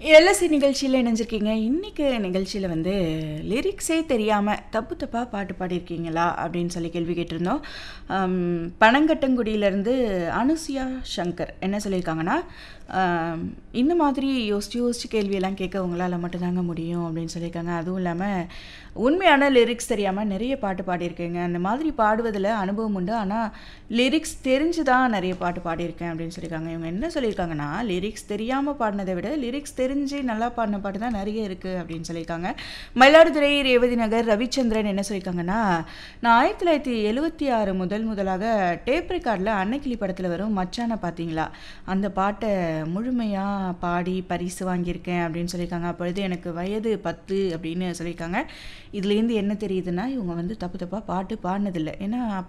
LSC நிகழ்ச்சியில் இணைஞ்சிருக்கீங்க இன்றைக்கி நிகழ்ச்சியில் வந்து லிரிக்ஸே தெரியாமல் தப்பு தப்பாக பாட்டு பாடியிருக்கீங்களா அப்படின்னு சொல்லி கேள்வி கேட்டிருந்தோம் ஆம், பனங்கட்டங்குடியிலேருந்து அனுசியா சங்கர் என்ன சொல்லியிருக்காங்கன்னா ஆம், இந்த மாதிரி யோசிச்சு யோசிச்சு கேள்வியெல்லாம் கேட்க உங்களால் மட்டும்தாங்க முடியும் அப்படின்னு சொல்லியிருக்காங்க அதுவும் இல்லாமல் உண்மையான லிரிக்ஸ் தெரியாமல் நிறைய பாட்டு பாடியிருக்கேங்க அந்த மாதிரி பாடுவதில் அனுபவம் உண்டு ஆனால் லிரிக்ஸ் தெரிஞ்சு தான் நிறைய பாட்டு பாடியிருக்கேன் அப்படின்னு சொல்லியிருக்காங்க இவங்க என்ன சொல்லியிருக்காங்கன்னா லிரிக்ஸ் தெரியாமல் பாடினதை விட லிரிக்ஸ் தெரிஞ்சு நல்லா பாடின பாட்டு தான் நிறைய இருக்குது அப்படின்னு சொல்லியிருக்காங்க மயிலாடுதுறை ரேவதி நகர் ரவிச்சந்திரன் என்ன சொல்லியிருக்காங்கன்னா நான் ஆயிரத்தி தொள்ளாயிரத்தி எழுவத்தி ஆறு முதல் முதலாக டேப் ரெக்கார்டில் அன்னைக்கிளி படத்தில் வரும் மச்சானை பார்த்தீங்களா அந்த பாட்டை முழுமையாக பாடி பரிசு வாங்கியிருக்கேன் அப்படின்னு சொல்லியிருக்காங்க அப்பொழுது எனக்கு வயது பத்து அப்படின்னு சொல்லியிருக்காங்க இதுலேருந்து என்ன தெரியுதுன்னா இவங்க வந்து தப்பு தப்பாக பாட்டு பாடினதில்லை ஏன்னா அப்போ